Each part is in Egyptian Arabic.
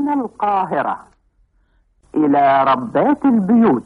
من القاهرة إلى ربات البيوت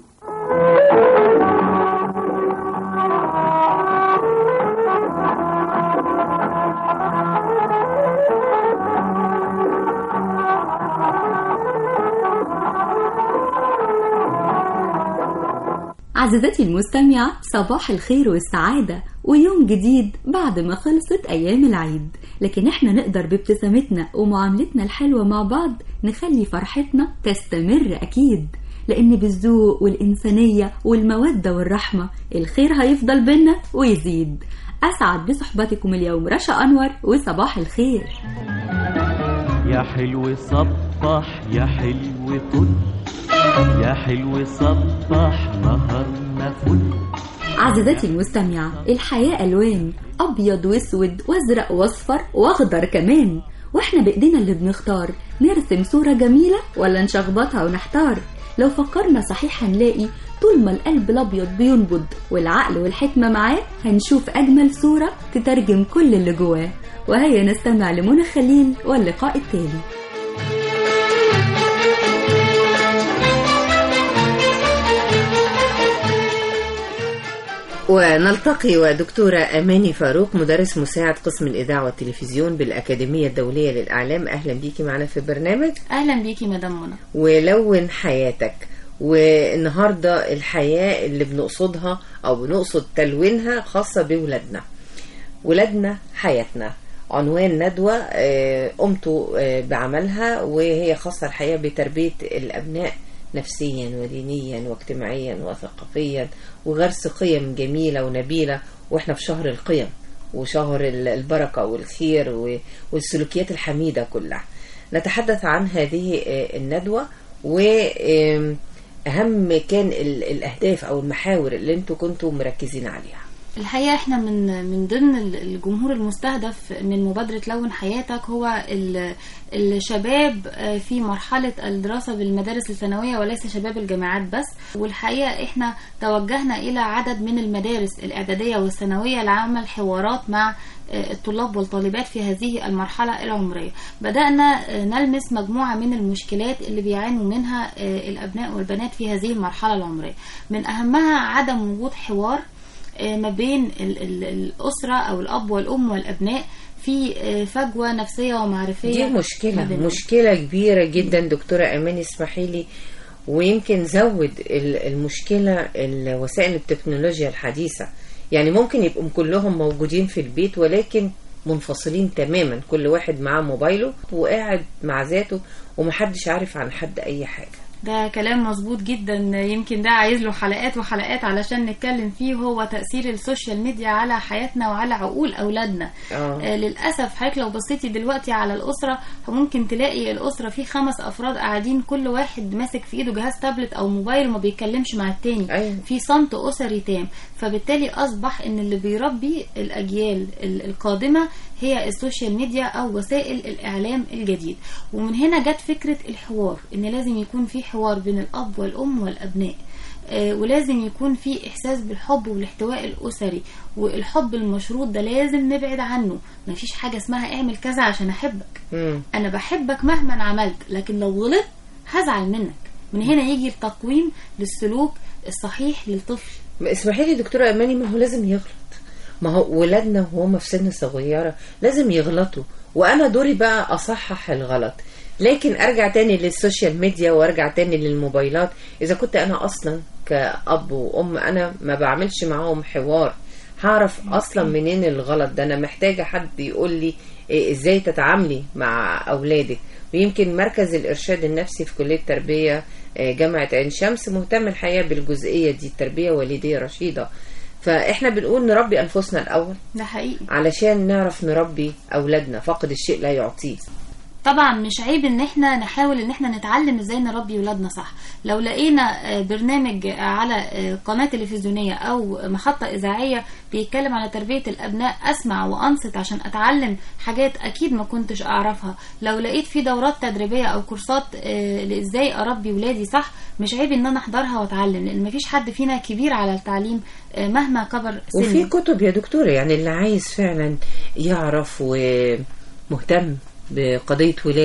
عزيزتي المستمعة صباح الخير والسعادة ويوم جديد بعد ما خلصت أيام العيد لكن احنا نقدر بابتسامتنا ومعاملتنا الحلوة مع بعض نخلي فرحتنا تستمر أكيد لأن بالذوق والإنسانية والمودة والرحمة الخير هيفضل بينا ويزيد أسعد بصحبتكم اليوم رشا أنور وصباح الخير يا حلو صبح يا حلو طل يا حلو صبح نهارنا فل عزيزتي المستمعة الحياة ألوان أبيض وأسود وأزرق وأصفر وأخضر كمان وإحنا بإيدينا اللي بنختار نرسم صورة جميلة ولا نشخبطها ونحتار لو فكرنا صحيح هنلاقي طول ما القلب الأبيض بينبض والعقل والحكمة معاه هنشوف أجمل صورة تترجم كل اللي جواه وهيا نستمع لمنى خليل واللقاء التالي ونلتقي ودكتورة أماني فاروق مدرس مساعد قسم الإذاعة والتلفزيون بالأكاديمية الدولية للإعلام أهلا بيكي معنا في البرنامج اهلا بيكي مدام منى ولون حياتك والنهاردة الحياة اللي بنقصدها أو بنقصد تلوينها خاصة بولادنا ولادنا حياتنا عنوان ندوة آه، قمت آه، بعملها وهي خاصة الحقيقة بتربية الأبناء نفسيا ودينيا واجتماعيا وثقافيا وغرس قيم جميلة ونبيلة واحنا في شهر القيم وشهر ال- البركة والخير و- والسلوكيات الحميدة كلها نتحدث عن هذه آه، الندوة وأهم كان ال- الأهداف أو المحاور اللي انتوا كنتوا مركزين عليها الحقيقه احنا من من ضمن ال- الجمهور المستهدف من مبادره لون حياتك هو ال- الشباب آه، في مرحله الدراسه بالمدارس الثانويه وليس شباب الجامعات بس والحقيقه احنا توجهنا الى عدد من المدارس الاعداديه والثانويه لعمل حوارات مع آه، الطلاب والطالبات في هذه المرحلة العمرية بدأنا آه، نلمس مجموعة من المشكلات اللي بيعانوا منها آه، الأبناء والبنات في هذه المرحلة العمرية من أهمها عدم وجود حوار آه، ما بين ال- ال- الأسرة أو الأب والأم والأبناء في آه، فجوة نفسية ومعرفية دي ما مشكلة بينهم. مشكلة كبيرة جدا دكتورة أمان اسمحي لي ويمكن زود ال- المشكلة ال- وسائل التكنولوجيا الحديثة يعني ممكن يبقوا كلهم موجودين في البيت ولكن منفصلين تماما كل واحد معاه موبايله وقاعد مع ذاته ومحدش عارف عن حد أي حاجة ده كلام مظبوط جدا يمكن ده عايز له حلقات وحلقات علشان نتكلم فيه هو تأثير السوشيال ميديا على حياتنا وعلى عقول أولادنا آه. آه للأسف حضرتك لو بصيتي دلوقتي على الأسرة ممكن تلاقي الأسرة فيه خمس أفراد قاعدين كل واحد ماسك في إيده جهاز تابلت أو موبايل وما بيتكلمش مع التاني أيوة. في صمت أسري تام فبالتالي أصبح إن اللي بيربي الأجيال ال- القادمة هي السوشيال ميديا أو وسائل الإعلام الجديد ومن هنا جت فكرة الحوار إن لازم يكون في حوار بين الأب والأم والأبناء آه، ولازم يكون في إحساس بالحب والاحتواء الأسري والحب المشروط ده لازم نبعد عنه مفيش حاجة اسمها اعمل كذا عشان أحبك مم. أنا بحبك مهما عملت لكن لو غلطت هزعل منك من هنا يجي التقويم للسلوك الصحيح للطفل اسمحي لي دكتورة أماني ما هو لازم يغلط ما هو ولادنا وهم في سن صغيرة لازم يغلطوا وأنا دوري بقى أصحح الغلط لكن أرجع تاني للسوشيال ميديا وأرجع تاني للموبايلات إذا كنت أنا أصلا كأب وأم أنا ما بعملش معاهم حوار هعرف أصلا منين الغلط ده أنا محتاجة حد يقول لي إيه إزاي تتعاملي مع أولادك ويمكن مركز الإرشاد النفسي في كلية التربية آه، جامعة عين شمس مهتم الحقيقة بالجزئية دي التربية والدية رشيدة فإحنا بنقول نربي أنفسنا الأول ده حقيقي علشان نعرف نربي أولادنا فقد الشيء لا يعطيه طبعا مش عيب ان احنا نحاول ان احنا نتعلم ازاي نربي ولادنا صح لو لقينا آه، برنامج على آه، قناة تلفزيونية او محطة اذاعية بيتكلم على تربية الابناء اسمع وانصت عشان اتعلم حاجات اكيد ما كنتش اعرفها لو لقيت في دورات تدريبية او كورسات آه، لازاي اربي ولادي صح مش عيب ان انا احضرها واتعلم لان مفيش حد فينا كبير على التعليم آه، مهما كبر وفي سنه كتب يا دكتورة يعني اللي عايز فعلا يعرف ومهتم بقضية ولاده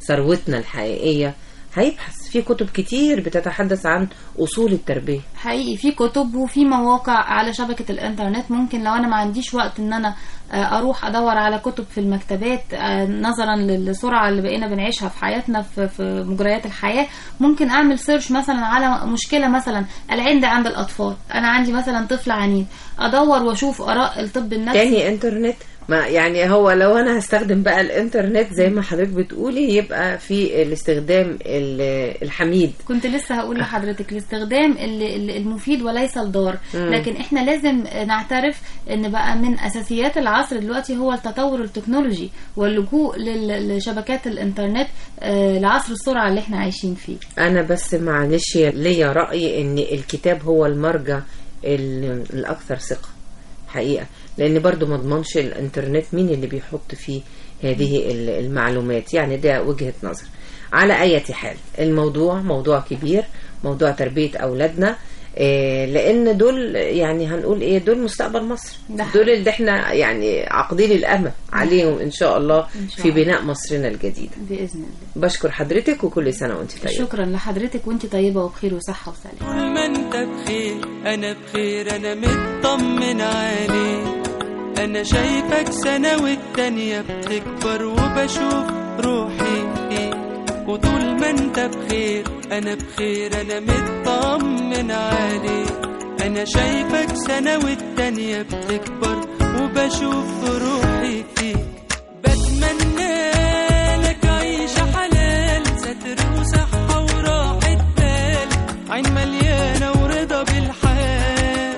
ثروتنا الحقيقيه هيبحث في كتب كتير بتتحدث عن اصول التربيه حقيقي في كتب وفي مواقع على شبكة الانترنت ممكن لو انا ما عنديش وقت ان انا آه، اروح ادور على كتب في المكتبات آه، نظرا للسرعة اللي بقينا بنعيشها في حياتنا في, في مجريات الحياة ممكن اعمل سيرش مثلا على مشكلة مثلا العند عند الاطفال انا عندي مثلا طفل عنيد ادور واشوف اراء الطب النفسي تاني انترنت ما يعني هو لو انا هستخدم بقى الانترنت زي ما حضرتك بتقولي يبقى في الاستخدام ال- الحميد كنت لسه هقول لحضرتك الاستخدام ال- ال- المفيد وليس الضار لكن احنا لازم نعترف ان بقى من اساسيات العصر دلوقتي هو التطور التكنولوجي واللجوء لل- لشبكات الانترنت آه، لعصر السرعه اللي احنا عايشين فيه انا بس معلش ليا راي ان الكتاب هو المرجع ال- الاكثر ثقه حقيقه لان برضو ما اضمنش الانترنت مين اللي بيحط فيه هذه ال- المعلومات يعني ده وجهه نظر على اي حال الموضوع موضوع كبير موضوع تربيه اولادنا إيه، لان دول يعني هنقول ايه دول مستقبل مصر ده دول اللي احنا يعني عاقدين الامل عليهم ان شاء الله إن شاء في الله. بناء مصرنا الجديده باذن الله بشكر حضرتك وكل سنه وانت طيبه شكرا لحضرتك وانت طيبه وبخير وصحه وسلامه طول ما انت بخير انا بخير انا مطمن عليك انا شايفك سنة والتانية بتكبر وبشوف روحي فيك وطول ما انت بخير انا بخير انا مطمن عليك انا شايفك سنة والتانية بتكبر وبشوف روحي فيك بتمنى لك عيشة حلال ستر وصحة وراحة بال عين مليانة ورضا بالحياة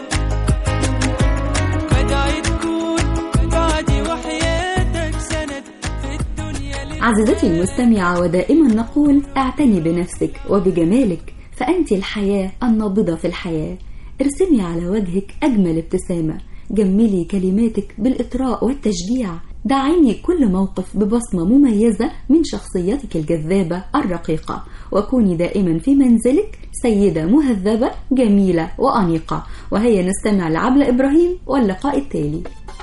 بدعي تكون بعدي وحياتك سند في الدنيا لله عزيزتي المستمعة ودائما نقول اعتني بنفسك وبجمالك فأنت الحياة النابضة في الحياة ارسمي على وجهك أجمل ابتسامة جملي كلماتك بالإطراء والتشجيع دعيني كل موقف ببصمة مميزة من شخصيتك الجذابة الرقيقة وكوني دائما في منزلك سيدة مهذبة جميلة وأنيقة وهيا نستمع لعبلة إبراهيم واللقاء التالي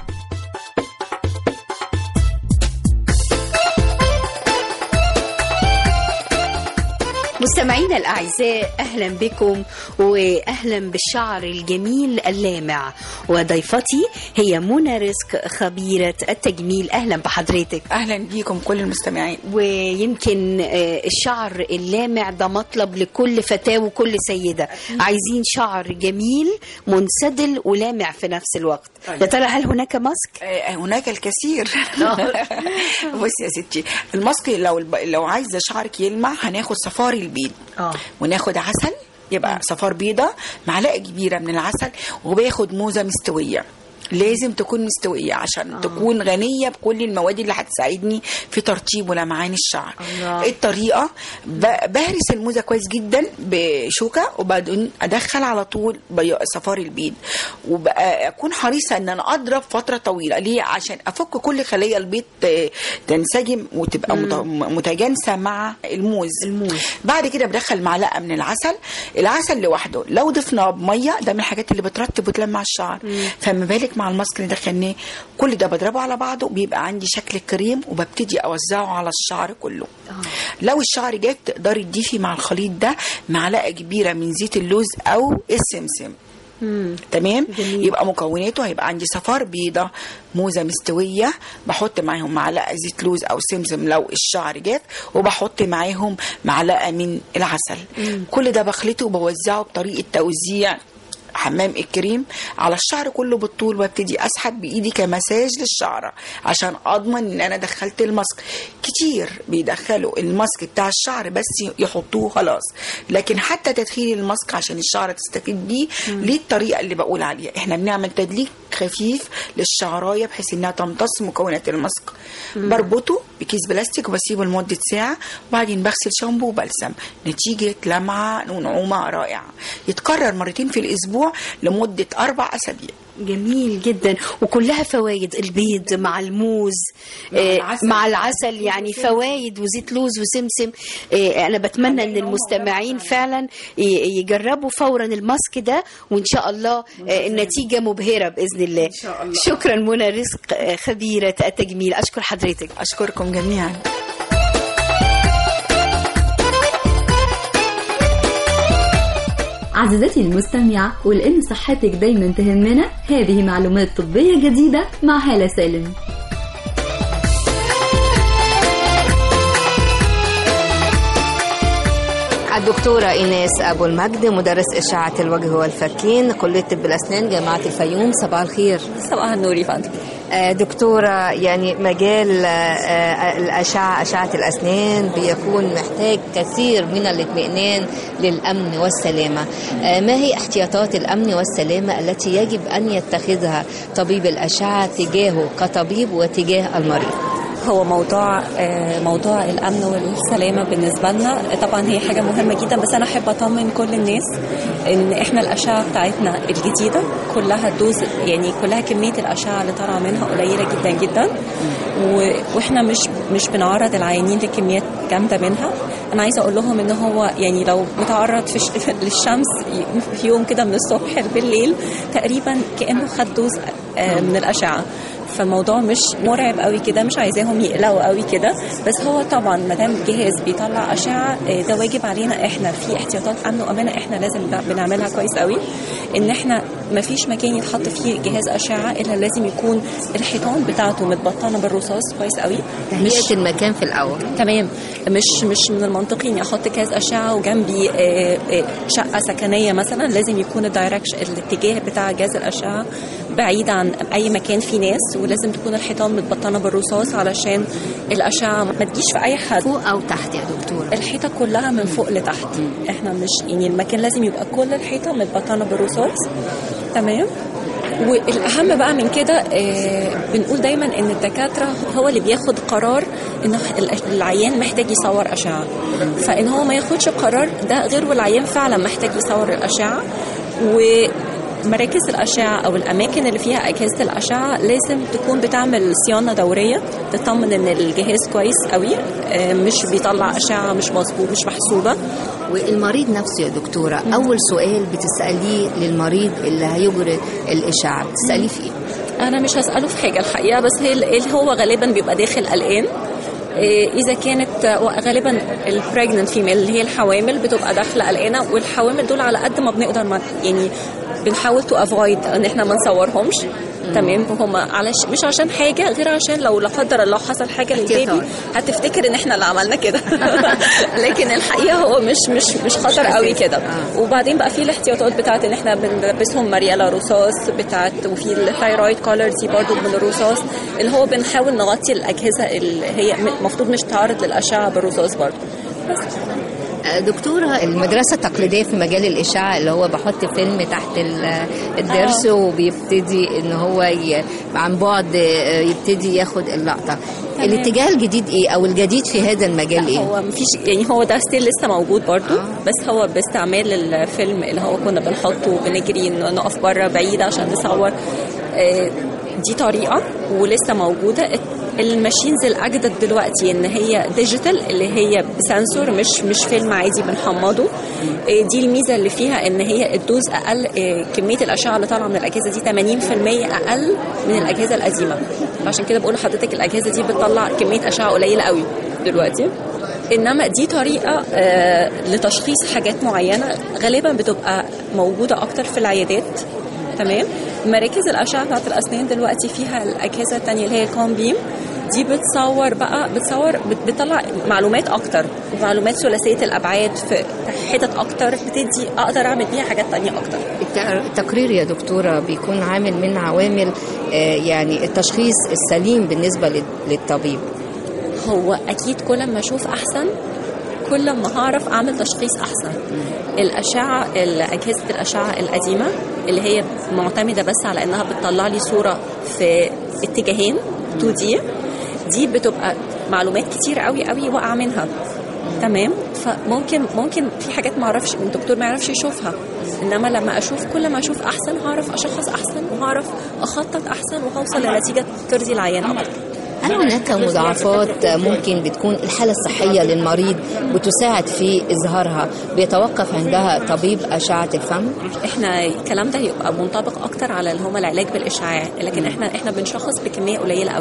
مستمعينا الأعزاء أهلا بكم وأهلا بالشعر الجميل اللامع وضيفتي هي منى رزق خبيرة التجميل أهلا بحضرتك اهلا بيكم كل المستمعين ويمكن آه، الشعر اللامع ده مطلب لكل فتاة وكل سيدة عايزين شعر جميل منسدل ولامع في نفس الوقت طيب. يا ترى هل هناك ماسك؟ آه، هناك الكثير بصي يا ستي الماسك لو لو عايزه شعرك يلمع هناخد صفاري البيض آه. وناخد عسل يبقى صفار بيضة معلقة كبيرة من العسل وباخد موزة مستوية لازم تكون مستوية عشان آه. تكون غنية بكل المواد اللي هتساعدني في ترطيب ولمعان الشعر الله. الطريقة ب- بهرس الموزة كويس جدا بشوكة وبعدين أدخل على طول بي- صفار البيض وبقى أكون حريصة إن أنا أضرب فترة طويلة ليه عشان أفك كل خلية البيض ت- تنسجم وتبقى مت- متجانسة مع الموز الموز. بعد كده بدخل معلقه من العسل العسل لوحده لو ضفنا بميه ده من الحاجات اللي بترطب وتلمع الشعر فما بالك مع الماسك اللي دخلناه كل ده بضربه على بعضه بيبقى عندي شكل كريم وببتدي اوزعه على الشعر كله لو الشعر جاف تقدري تضيفي مع الخليط ده معلقه كبيره من زيت اللوز او السمسم تمام جميل. يبقى مكوناته هيبقى عندي صفار بيضة موزة مستوية بحط معاهم معلقة زيت لوز أو سمسم لو الشعر جاف وبحط معاهم معلقة من العسل كل ده بخلطه وبوزعه بطريقة توزيع حمام الكريم على الشعر كله بالطول وابتدي اسحب بايدي كمساج للشعره عشان اضمن ان انا دخلت الماسك كتير بيدخلوا الماسك بتاع الشعر بس يحطوه خلاص لكن حتى تدخيل الماسك عشان الشعر تستفيد بيه ليه الطريقه اللي بقول عليها احنا بنعمل تدليك خفيف للشعرايه بحيث انها تمتص مكونات الماسك بربطه بكيس بلاستيك وبسيبه لمده ساعه وبعدين بغسل شامبو وبلسم نتيجه لمعه ونعومه رائعه يتكرر مرتين في الاسبوع لمده اربع اسابيع جميل جدا وكلها فوائد البيض مع الموز آه، العسل. مع العسل يعني فوائد وزيت لوز وسمسم آه، انا بتمنى ان المستمعين فعلا ي- يجربوا فورا الماسك ده وان شاء الله آه، النتيجه مبهره باذن الله إن شاء الله. شكرا منى رزق آه، خبيره التجميل اشكر حضرتك اشكركم جميعا عزيزتي المستمعة ولأن صحتك دايما تهمنا هذه معلومات طبية جديدة مع هالة سالم الدكتورة إيناس أبو المجد مدرس إشعة الوجه والفكين كلية طب الأسنان جامعة الفيوم صباح الخير صباح النور يا فندم آه، دكتورة يعني مجال آه، آه، الأشعة أشعة الأسنان بيكون محتاج كثير من الاطمئنان للأمن والسلامة آه، ما هي احتياطات الأمن والسلامة التي يجب أن يتخذها طبيب الأشعة تجاهه كطبيب وتجاه المريض هو موضوع آه، موضوع الامن والسلامه بالنسبه لنا طبعا هي حاجه مهمه جدا بس انا احب اطمن كل الناس ان احنا الاشعه بتاعتنا الجديده كلها دوز يعني كلها كميه الاشعه اللي طالعه منها قليله جدا جدا و- واحنا مش مش بنعرض العيانين لكميات جامده منها انا عايزه اقول لهم ان هو يعني لو متعرض في ش- للشمس في يوم كده من الصبح بالليل تقريبا كانه خد دوز آه، من الاشعه فالموضوع مش مرعب قوي كده مش عايزاهم يقلقوا قوي كده بس هو طبعا ما دام الجهاز بيطلع اشعه آه، ده واجب علينا احنا في احتياطات امن وامانه احنا لازم ب- بنعملها كويس قوي ان احنا ما فيش مكان يتحط فيه جهاز اشعه الا لازم يكون الحيطان بتاعته متبطنه بالرصاص كويس قوي تهيئة المكان في الأول تمام مش مش من المنطقي اني احط كاس اشعه وجنبي آه، آه، شقه سكنيه مثلا لازم يكون الدايركشن الاتجاه بتاع جهاز الاشعه بعيد عن اي مكان فيه ناس ولازم تكون الحيطان متبطنه بالرصاص علشان الاشعه ما تجيش في اي حد فوق أو تحت يا دكتورة الحيطه كلها من فوق لتحت احنا مش يعني المكان لازم يبقى كل الحيطه متبطنه بالرصاص تمام والاهم بقى من كده آه، بنقول دايما ان الدكاتره هو اللي بياخد قرار ان ال- العيان محتاج يصور اشعه فان هو ما ياخدش قرار ده غير والعيان فعلا محتاج يصور الاشعه و مراكز الأشعة أو الأماكن اللي فيها أجهزة الأشعة لازم تكون بتعمل صيانة دورية تطمن إن الجهاز كويس قوي آه، مش بيطلع أشعة مش مظبوط مش محسوبة والمريض نفسه يا دكتورة أول سؤال بتسأليه للمريض اللي هيجري الإشعة بتسأليه في إيه؟ انا مش هساله في حاجه الحقيقه بس هي اللي هو غالبا بيبقى داخل قلقان إيه، اذا كانت آه، غالبا البريجننت فيميل اللي هي الحوامل بتبقى داخله قلقانه والحوامل دول على قد ما بنقدر ما يعني بنحاول تو افويد ان احنا ما نصورهمش تمام هم علش مش عشان حاجه غير عشان لو لا قدر الله حصل حاجه للبيبي هتفتكر ان احنا اللي عملنا كده لكن الحقيقه هو مش مش مش خطر قوي كده وبعدين بقى في الاحتياطات بتاعت ان احنا بنلبسهم مرياله رصاص بتاعت وفي الثايرويد كولر دي برضو من الرصاص اللي هو بنحاول نغطي الاجهزه اللي هي المفروض مش تعرض للاشعه بالرصاص برضو آه، دكتورة المدرسة التقليدية في مجال الإشعة اللي هو بحط فيلم تحت ال- الضرس وبيبتدي إن هو ي... عن بعد آه، يبتدي ياخد اللقطة الاتجاه الجديد إيه أو الجديد في هذا المجال إيه؟ هو مفيش يعني هو ده ستيل لسه موجود برضو بس هو باستعمال الفيلم اللي هو كنا بنحطه وبنجري إنه نقف بره بعيد عشان نصور آه، دي طريقة ولسه موجودة الماشينز الأجدد دلوقتي إن هي ديجيتال اللي هي بسنسور مش مش فيلم عادي بنحمضه آه، دي الميزة اللي فيها إن هي الدوز أقل آه، كمية الأشعة اللي طالعة من الأجهزة دي 80% أقل من الأجهزة القديمة عشان كده بقول لحضرتك الأجهزة دي بتطلع كمية أشعة قليلة قوي دلوقتي انما دي طريقه آه لتشخيص حاجات معينه غالبا بتبقى موجوده اكتر في العيادات تمام مراكز الاشعه بتاعت الاسنان دلوقتي فيها الاجهزه الثانيه اللي هي الكوم بيم دي بتصور بقى بتصور بت- بتطلع معلومات اكتر معلومات ثلاثيه الابعاد في حتت اكتر بتدي اقدر اعمل بيها حاجات تانية اكتر الت- التقرير يا دكتورة بيكون عامل من عوامل آه، يعني التشخيص السليم بالنسبة لل- للطبيب هو اكيد كل ما اشوف احسن كل ما هعرف اعمل تشخيص احسن الاشعه اجهزه الاشعه القديمه اللي هي معتمده بس على انها بتطلع لي صوره في اتجاهين 2 دي دي بتبقى معلومات كتير قوي قوي واقعه منها تمام فممكن ممكن في حاجات ما اعرفش الدكتور ما يعرفش يشوفها انما لما اشوف كل ما اشوف احسن هعرف اشخص احسن وهعرف اخطط احسن وهوصل لنتيجه ترضي العيان اكتر هل هناك مضاعفات ممكن بتكون الحالة الصحية للمريض بتساعد في إظهارها بيتوقف عندها طبيب أشعة الفم؟ احنا الكلام ده يبقى منطبق اكتر على اللي هم العلاج بالاشعاع لكن احنا احنا بنشخص بكميه قليله قوي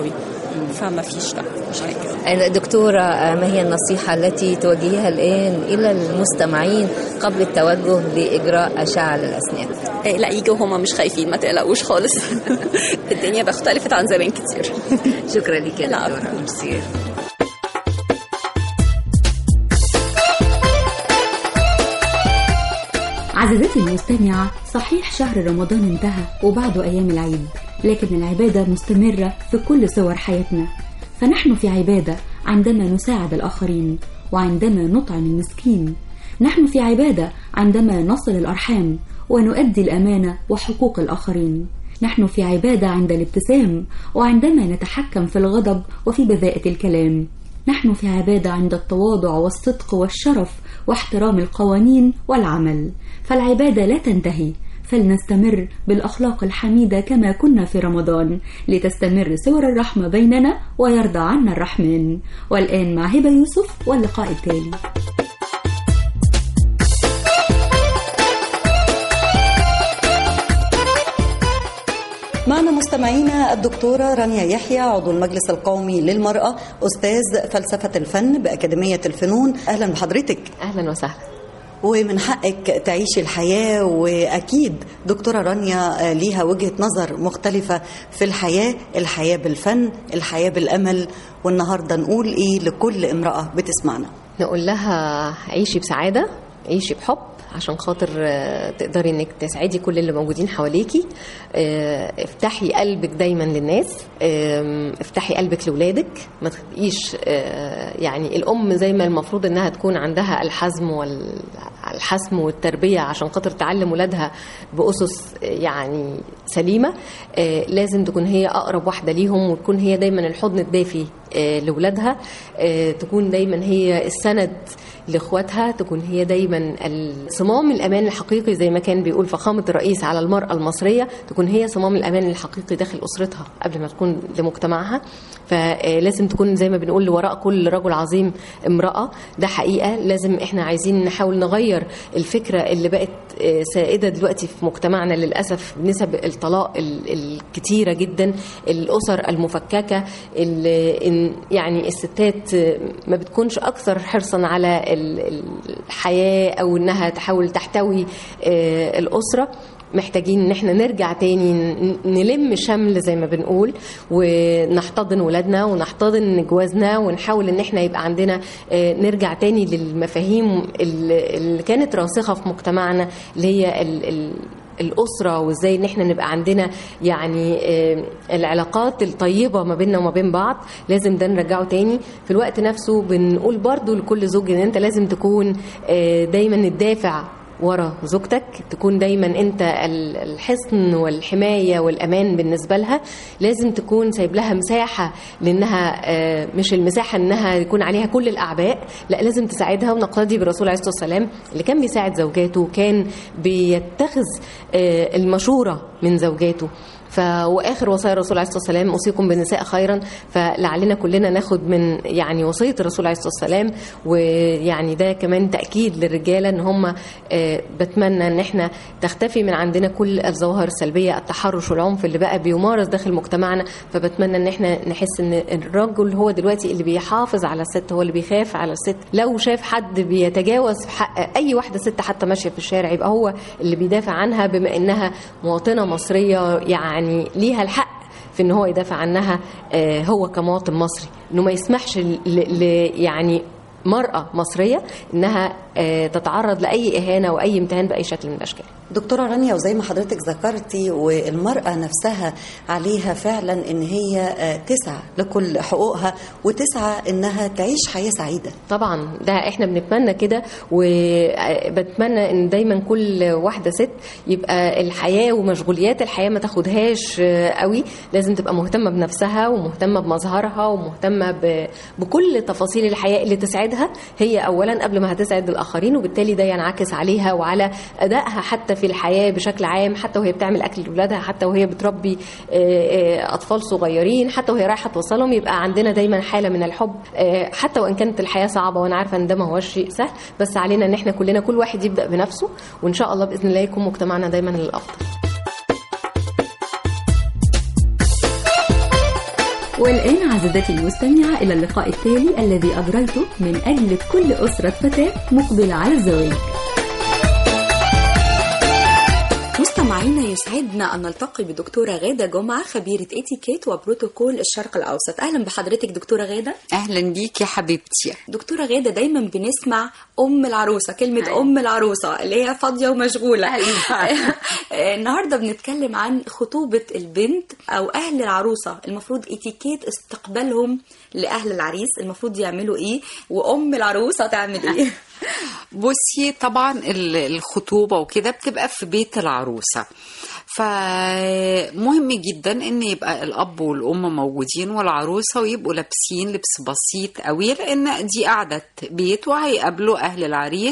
فما فيش لا مش حاجه دكتورة آه، ما هي النصيحة التي توجهيها الآن إلى المستمعين قبل التوجه لإجراء أشعة للأسنان إيه، لا يجوا هما مش خايفين ما تقلقوش خالص الدنيا بقى اختلفت عن زمان كتير شكرا لك يا لا، دكتورة ميرسي. عزيزتي المستمعة صحيح شهر رمضان انتهى وبعده أيام العيد لكن العبادة مستمرة في كل صور حياتنا فنحن في عبادة عندما نساعد الآخرين وعندما نطعم المسكين نحن في عبادة عندما نصل الأرحام ونؤدي الأمانة وحقوق الآخرين نحن في عبادة عند الابتسام وعندما نتحكم في الغضب وفي بذاءة الكلام نحن في عبادة عند التواضع والصدق والشرف واحترام القوانين والعمل فالعبادة لا تنتهي فلنستمر بالأخلاق الحميدة كما كنا في رمضان لتستمر صور الرحمة بيننا ويرضى عنا الرحمن والآن مع هبة يوسف واللقاء التالي معنا مستمعينا الدكتورة رانيا يحيى عضو المجلس القومي للمرأة أستاذ فلسفة الفن بأكاديمية الفنون أهلا بحضرتك اهلا وسهلا ومن حقك تعيشي الحياة وأكيد دكتورة رانيا ليها وجهة نظر مختلفة في الحياة الحياة بالفن الحياة بالأمل والنهاردة نقول إيه لكل امرأة بتسمعنا نقول لها عيشي بسعاده عيشي بحب عشان خاطر آه، تقدري انك تسعدي كل اللي موجودين حواليكي آه، افتحي قلبك دايما للناس آم، افتحي قلبك لاولادك ما تبقيش آه، يعني الام زي ما المفروض انها تكون عندها الحزم والحسم والتربيه عشان خاطر تعلم ولادها باسس آه، يعني سليمه آه، لازم تكون هي اقرب واحده ليهم وتكون هي دايما الحضن الدافي آه، لاولادها آه، تكون دايما هي السند لاخواتها تكون هي دايما صمام الامان الحقيقي زي ما كان بيقول فخامه الرئيس على المراه المصريه تكون هي صمام الامان الحقيقي داخل اسرتها قبل ما تكون لمجتمعها فلازم تكون زي ما بنقول وراء كل رجل عظيم امراه ده حقيقه لازم احنا عايزين نحاول نغير الفكره اللي بقت آه، سائده دلوقتي في مجتمعنا للاسف نسب الطلاق ال- الكتيره جدا الاسر المفككه ال- إن- يعني الستات آه، ما بتكونش اكثر حرصا على ال- الحياه او انها تحاول تحتوي آه، الاسره محتاجين ان احنا نرجع تاني ن- نلم شمل زي ما بنقول ونحتضن ولادنا ونحتضن جوازنا ونحاول ان احنا يبقى عندنا آه، نرجع تاني للمفاهيم اللي اللي كانت راسخه في مجتمعنا اللي هي ال- ال- الأسرة وإزاي إن إحنا نبقى عندنا يعني آه، العلاقات الطيبة ما بيننا وما بين بعض لازم ده نرجعه تاني في الوقت نفسه بنقول برضو لكل زوج إن أنت لازم تكون آه، دايما الدافع ورا زوجتك تكون دايما انت ال- الحصن والحمايه والامان بالنسبه لها لازم تكون سايب لها مساحه لانها آه، مش المساحه انها يكون عليها كل الاعباء لا لازم تساعدها ونقتدي بالرسول عليه الصلاه والسلام اللي كان بيساعد زوجاته وكان بيتخذ آه، المشوره من زوجاته ف واخر وصايا الرسول عليه الصلاه والسلام اوصيكم بالنساء خيرا فلعلنا كلنا ناخد من يعني وصيه الرسول عليه الصلاه والسلام ويعني ده كمان تاكيد للرجاله ان هم آه، بتمنى ان احنا تختفي من عندنا كل الظواهر السلبيه التحرش والعنف اللي بقى بيمارس داخل مجتمعنا فبتمنى ان احنا نحس ان الرجل هو دلوقتي اللي بيحافظ على الست هو اللي بيخاف على الست لو شاف حد بيتجاوز في حق اي واحده ست حتى ماشيه في الشارع يبقى هو اللي بيدافع عنها بما انها مواطنه مصريه يعني ليها الحق في ان هو يدافع عنها آه، هو كمواطن مصري انه ما يسمحش ل ل- يعني مرأة مصرية انها آه، تتعرض لاي اهانة واي امتهان باي شكل من الاشكال دكتورة رانيا وزي ما حضرتك ذكرتي والمرأة نفسها عليها فعلا ان هي آه، تسعى لكل حقوقها وتسعى انها تعيش حياة سعيدة طبعا ده احنا بنتمنى كده وبتمنى ان دايما كل واحده ست يبقى الحياه ومشغوليات الحياه ما تاخدهاش آه، قوي لازم تبقى مهتمه بنفسها ومهتمه بمظهرها ومهتمه ب- بكل تفاصيل الحياه اللي تسعدها هي اولا قبل ما هتسعد الاخرين وبالتالي ده ينعكس عليها وعلى ادائها حتى في الحياه بشكل عام حتى وهي بتعمل اكل لاولادها حتى وهي بتربي آه، آه، اطفال صغيرين حتى وهي رايحه توصلهم يبقى عندنا دايما حاله من الحب آه، حتى وان كانت الحياه صعبه وانا عارفه ان ده ما هوش شيء سهل بس علينا ان احنا كلنا كل واحد يبدا بنفسه وان شاء الله باذن الله يكون مجتمعنا دايما للافضل والآن عزيزتي المستمعة إلى اللقاء التالي الذي أجريته من أجل كل أسرة فتاة مقبلة على الزواج مستمعينا يسعدنا أن نلتقي بدكتورة غادة جمعة خبيرة اتيكيت وبروتوكول الشرق الأوسط أهلا بحضرتك دكتورة غادة اهلا بيك يا حبيبتي دكتورة غادة دايما بنسمع أم العروسة كلمة أيوة. أم العروسة اللي هي فاضية ومشغولة أيوة. النهاردة بنتكلم عن خطوبة البنت أو أهل العروسة المفروض اتيكيت استقبالهم لأهل العريس المفروض يعملوا إيه وأم العروسة تعمل إيه بصي طبعا ال- الخطوبة وكده بتبقى في بيت العروسة فمهم جدا ان يبقى الاب والام موجودين والعروسه ويبقوا لابسين لبس بسيط قوي لان دي قعده بيت وهيقابلوا اهل العريس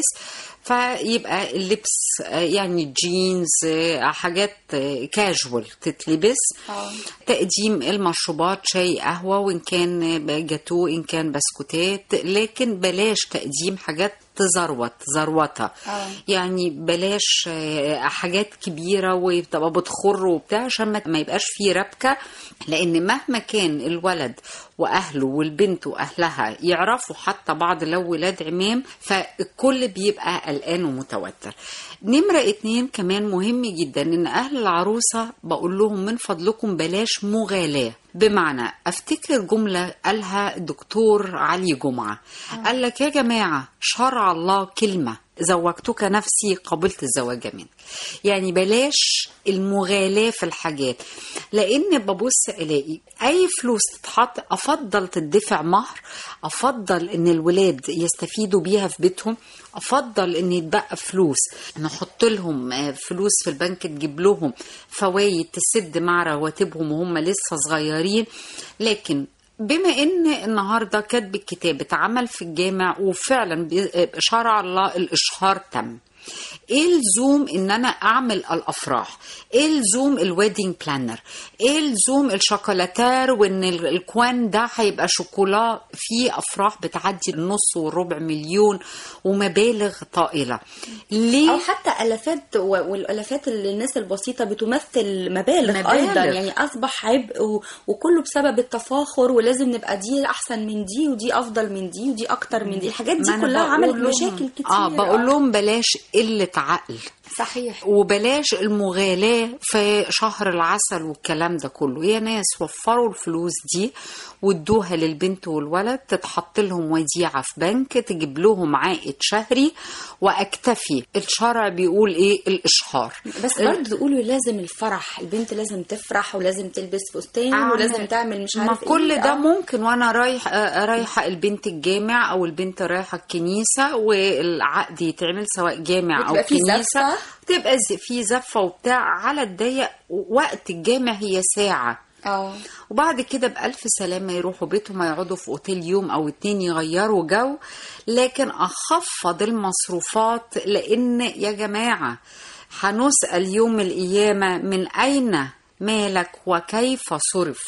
فيبقى اللبس آه، يعني جينز آه، حاجات كاجوال تتلبس تقديم المشروبات شاي قهوة وإن كان جاتو إن كان بسكوتات لكن بلاش تقديم حاجات تزروت زروطة يعني بلاش آه، حاجات كبيرة وتبقى بتخر وبتاع عشان ما- ما يبقاش فيه ربكة لأن مهما كان الولد وأهله والبنت وأهلها يعرفوا حتى بعض لو ولاد عمام فالكل بيبقى قلقان ومتوتر نمرة اتنين كمان مهم جدا ان اهل العروسة بقول لهم من فضلكم بلاش مغالاة بمعنى افتكر جملة قالها الدكتور علي جمعة قال لك يا جماعة شرع الله كلمة زوجتك نفسي قبلت الزواج منك يعني بلاش المغالاة في الحاجات لان ببص الاقي اي فلوس تتحط افضل تدفع مهر افضل ان الولاد يستفيدوا بيها في بيتهم افضل ان يتبقى فلوس نحط لهم آه، فلوس في البنك تجيب لهم فوائد تسد مع رواتبهم وهم لسه صغيرين لكن بما ان النهارده كاتب الكتاب اتعمل في الجامع وفعلا بي- شرع الله الاشهار تم ايه الزوم ان انا اعمل الافراح ايه الزوم الويدنج بلانر ايه الزوم الشوكولاتير وان ال- الكوان ده هيبقى شوكولا فيه افراح بتعدي النص والربع مليون ومبالغ طائله ليه او حتى الافات و- والالافات اللي الناس البسيطه بتمثل مبالغ, مبالغ. ايضا يعني اصبح عبء و- وكله بسبب التفاخر ولازم نبقى دي احسن من دي ودي افضل من دي ودي اكتر من دي الحاجات دي ما أنا كلها بقول عملت لهم- مشاكل كتير اه بقول لهم بلاش قله عقل صحيح وبلاش المغالاة في شهر العسل والكلام ده كله يا ناس وفروا الفلوس دي وادوها للبنت والولد تتحط لهم وديعة في بنك تجيب لهم عائد شهري واكتفي الشرع بيقول ايه الاشهار بس برضه تقولوا لازم الفرح البنت لازم تفرح ولازم تلبس فستان أعمل- ولازم تعمل مش ما عارف كل إيه. ده آه. ممكن وانا رايح آه، رايحه البنت الجامع او البنت رايحه الكنيسه والعقد يتعمل سواء جامع او بتبقى في كنيسه زفة. تبقى ز- في زفه وبتاع على الضيق وقت الجامع هي ساعه اه وبعد كده بألف سلامة يروحوا بيتهم يقعدوا في أوتيل يوم أو اتنين يغيروا جو لكن أخفض المصروفات لأن يا جماعة هنسأل يوم القيامة من أين مالك وكيف صرف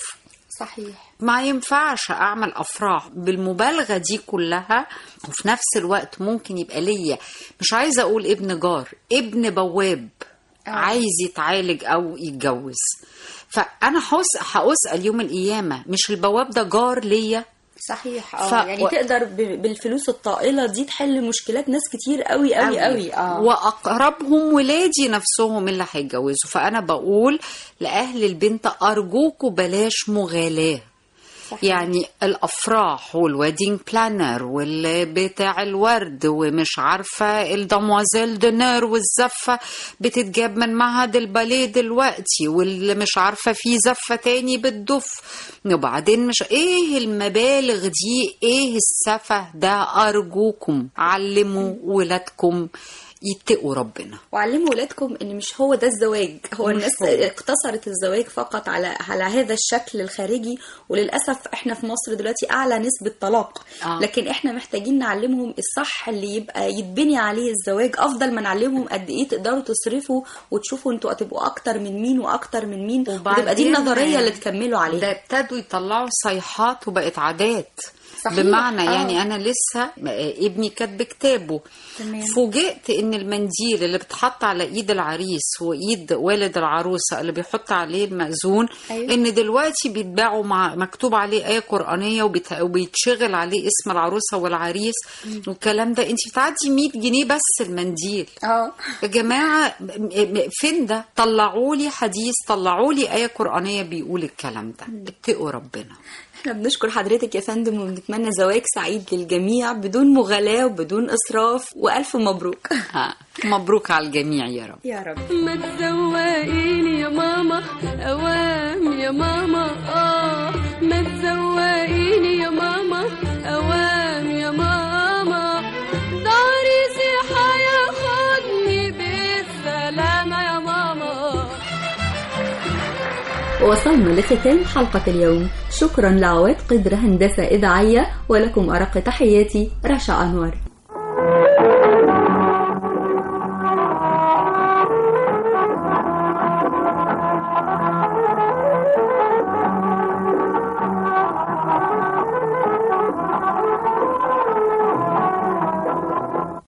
صحيح ما ينفعش اعمل افراح بالمبالغه دي كلها وفي نفس الوقت ممكن يبقى ليا مش عايزه اقول ابن جار ابن بواب عايز يتعالج او يتجوز فانا هس- هاسال يوم القيامه مش البواب ده جار ليا صحيح اه ف- يعني و- تقدر ب- بالفلوس الطائله دي تحل مشكلات ناس كتير قوي قوي قوي اه واقربهم ولادي نفسهم اللي هيتجوزوا فانا بقول لاهل البنت ارجوكوا بلاش مغالاه صحيح. يعني الافراح والويدنج بلانر والبتاع الورد ومش عارفه الدموازيل دينار والزفه بتتجاب من معهد الباليه دلوقتي واللي مش عارفه في زفه تاني بالدف وبعدين مش ايه المبالغ دي ايه السفه ده ارجوكم علموا ولادكم يتقوا ربنا وعلموا ولادكم ان مش هو ده الزواج هو مش الناس هو. اقتصرت الزواج فقط على على هذا الشكل الخارجي وللاسف احنا في مصر دلوقتي اعلى نسبه طلاق آه. لكن احنا محتاجين نعلمهم الصح اللي يبقى يتبني عليه الزواج افضل ما نعلمهم قد ايه تقدروا تصرفوا وتشوفوا انتوا هتبقوا اكتر من مين واكتر من مين وتبقى دي وبعدين النظريه اللي تكملوا عليها ده ابتدوا يطلعوا صيحات وبقت عادات صحيح. بمعنى آه. يعني انا لسه ابني كاتب كتابه تمام. فوجئت ان المنديل اللي بتحط على ايد العريس وايد والد العروسه اللي بيحط عليه المأذون أيوة. ان دلوقتي بيتباعوا مع مكتوب عليه ايه قرانيه وبيت... وبيتشغل عليه اسم العروسه والعريس والكلام ده انت بتعدي 100 جنيه بس المنديل اه يا جماعه م- م- فين ده طلعوا لي حديث طلعوا لي ايه قرانيه بيقول الكلام ده اتقوا ربنا احنا بنشكر حضرتك يا فندم وبنتمنى زواج سعيد للجميع بدون مغالاة وبدون إسراف وألف مبروك ها. مبروك على الجميع يا رب يا رب ما تزوقيني يا ماما اوام يا ماما اه ما تزوقيني يا ماما اوام يا ماما ده عريسي هياخدني بالسلامة يا ماما وصلنا لختام حلقة اليوم شكرا لعواد قدر هندسة إذاعية ولكم أرق تحياتي رشا أنور